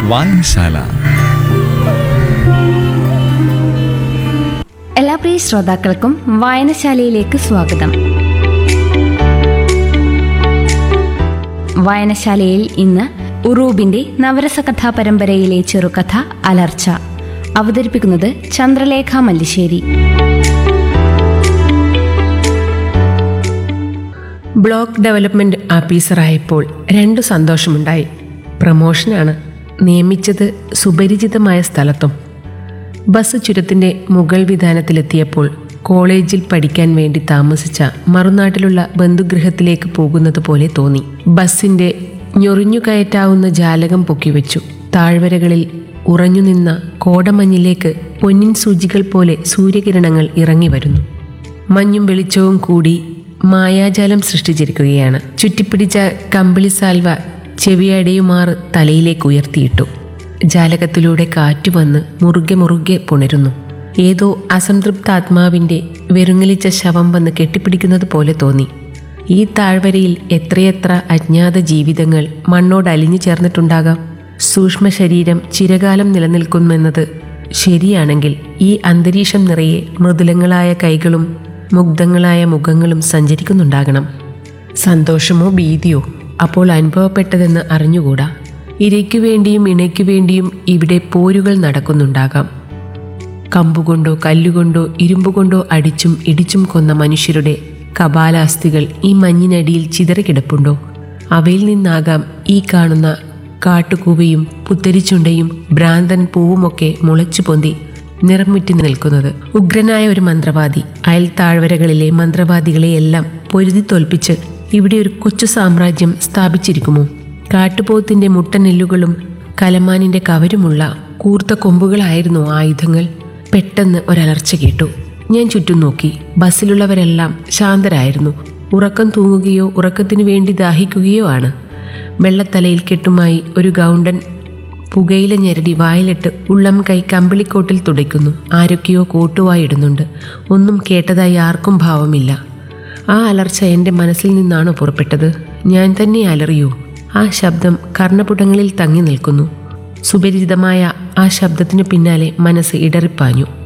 വായനശാല എല്ലാ പ്രിയ ശ്രോതാക്കൾക്കും വായനശാലയിലേക്ക് സ്വാഗതം വായനശാലയിൽ ഇന്ന് ഉറൂബിന്റെ നവരസ കഥാ പരമ്പരയിലെ ചെറുകഥ അലർച്ച അവതരിപ്പിക്കുന്നത് ചന്ദ്രലേഖ മല്ലിശ്ശേരി ബ്ലോക്ക് ഡെവലപ്മെന്റ് ഓഫീസറായപ്പോൾ രണ്ടു സന്തോഷമുണ്ടായി പ്രമോഷനാണ് നിയമിച്ചത് സുപരിചിതമായ സ്ഥലത്തും ബസ് ചുരത്തിന്റെ മുകൾ വിധാനത്തിലെത്തിയപ്പോൾ കോളേജിൽ പഠിക്കാൻ വേണ്ടി താമസിച്ച മറുനാട്ടിലുള്ള ബന്ധുഗൃഹത്തിലേക്ക് പോകുന്നത് പോലെ തോന്നി ബസിന്റെ ഞൊറിഞ്ഞു കയറ്റാവുന്ന ജാലകം പൊക്കിവെച്ചു താഴ്വരകളിൽ ഉറഞ്ഞുനിന്ന കോടമഞ്ഞിലേക്ക് പൊന്നിൻ സൂചികൾ പോലെ സൂര്യകിരണങ്ങൾ ഇറങ്ങി വരുന്നു മഞ്ഞും വെളിച്ചവും കൂടി മായാജാലം സൃഷ്ടിച്ചിരിക്കുകയാണ് ചുറ്റിപ്പിടിച്ച കമ്പിളി സാൽവ ചെവിയടയുമാറ് തലയിലേക്ക് ഉയർത്തിയിട്ടു ജാലകത്തിലൂടെ കാറ്റ് വന്ന് മുറുകെ മുറുകെ പുണരുന്നു ഏതോ അസംതൃപ്ത ആത്മാവിന്റെ വെറുങ്ങലിച്ച ശവം വന്ന് കെട്ടിപ്പിടിക്കുന്നത് പോലെ തോന്നി ഈ താഴ്വരയിൽ എത്രയെത്ര അജ്ഞാത ജീവിതങ്ങൾ മണ്ണോട് അലിഞ്ഞു ചേർന്നിട്ടുണ്ടാകാം സൂക്ഷ്മ ശരീരം ചിരകാലം നിലനിൽക്കുമെന്നത് ശരിയാണെങ്കിൽ ഈ അന്തരീക്ഷം നിറയെ മൃദുലങ്ങളായ കൈകളും മുഗ്ധങ്ങളായ മുഖങ്ങളും സഞ്ചരിക്കുന്നുണ്ടാകണം സന്തോഷമോ ഭീതിയോ അപ്പോൾ അനുഭവപ്പെട്ടതെന്ന് അറിഞ്ഞുകൂടാ ഇരയ്ക്കു വേണ്ടിയും ഇണയ്ക്കു വേണ്ടിയും ഇവിടെ പോരുകൾ നടക്കുന്നുണ്ടാകാം കമ്പുകൊണ്ടോ കല്ലുകൊണ്ടോ ഇരുമ്പുകൊണ്ടോ അടിച്ചും ഇടിച്ചും കൊന്ന മനുഷ്യരുടെ കപാലാസ്ഥികൾ ഈ മഞ്ഞിനടിയിൽ ചിതറിക്കിടപ്പുണ്ടോ അവയിൽ നിന്നാകാം ഈ കാണുന്ന കാട്ടുകൂവയും പുത്തരിച്ചുണ്ടയും ഭ്രാന്തൻ പൂവുമൊക്കെ മുളച്ചു പൊന്തി നിറമുറ്റി നിൽക്കുന്നത് ഉഗ്രനായ ഒരു മന്ത്രവാദി അയൽ താഴ്വരകളിലെ മന്ത്രവാദികളെയെല്ലാം പൊരുതി തോൽപ്പിച്ച് ഇവിടെ ഒരു കൊച്ചു സാമ്രാജ്യം സ്ഥാപിച്ചിരിക്കുമോ കാട്ടുപോത്തിന്റെ മുട്ടനെല്ലുകളും കലമാനിന്റെ കവരുമുള്ള കൂർത്ത കൊമ്പുകളായിരുന്നു ആയുധങ്ങൾ പെട്ടെന്ന് ഒരലർച്ച കേട്ടു ഞാൻ ചുറ്റും നോക്കി ബസ്സിലുള്ളവരെല്ലാം ശാന്തരായിരുന്നു ഉറക്കം തൂങ്ങുകയോ ഉറക്കത്തിനു വേണ്ടി ദാഹിക്കുകയോ ആണ് വെള്ളത്തലയിൽ കെട്ടുമായി ഒരു ഗൗണ്ടൻ പുകയില ഞെരടി വായിലിട്ട് ഉള്ളം കൈ കമ്പിളിക്കോട്ടിൽ തുടയ്ക്കുന്നു ആരൊക്കെയോ കോട്ടുവായി ഇടുന്നുണ്ട് ഒന്നും കേട്ടതായി ആർക്കും ഭാവമില്ല ആ അലർച്ച എൻ്റെ മനസ്സിൽ നിന്നാണോ പുറപ്പെട്ടത് ഞാൻ തന്നെ അലറിയോ ആ ശബ്ദം കർണപുടങ്ങളിൽ തങ്ങി നിൽക്കുന്നു സുപരിചിതമായ ആ ശബ്ദത്തിനു പിന്നാലെ മനസ്സ് ഇടറിപ്പാഞ്ഞു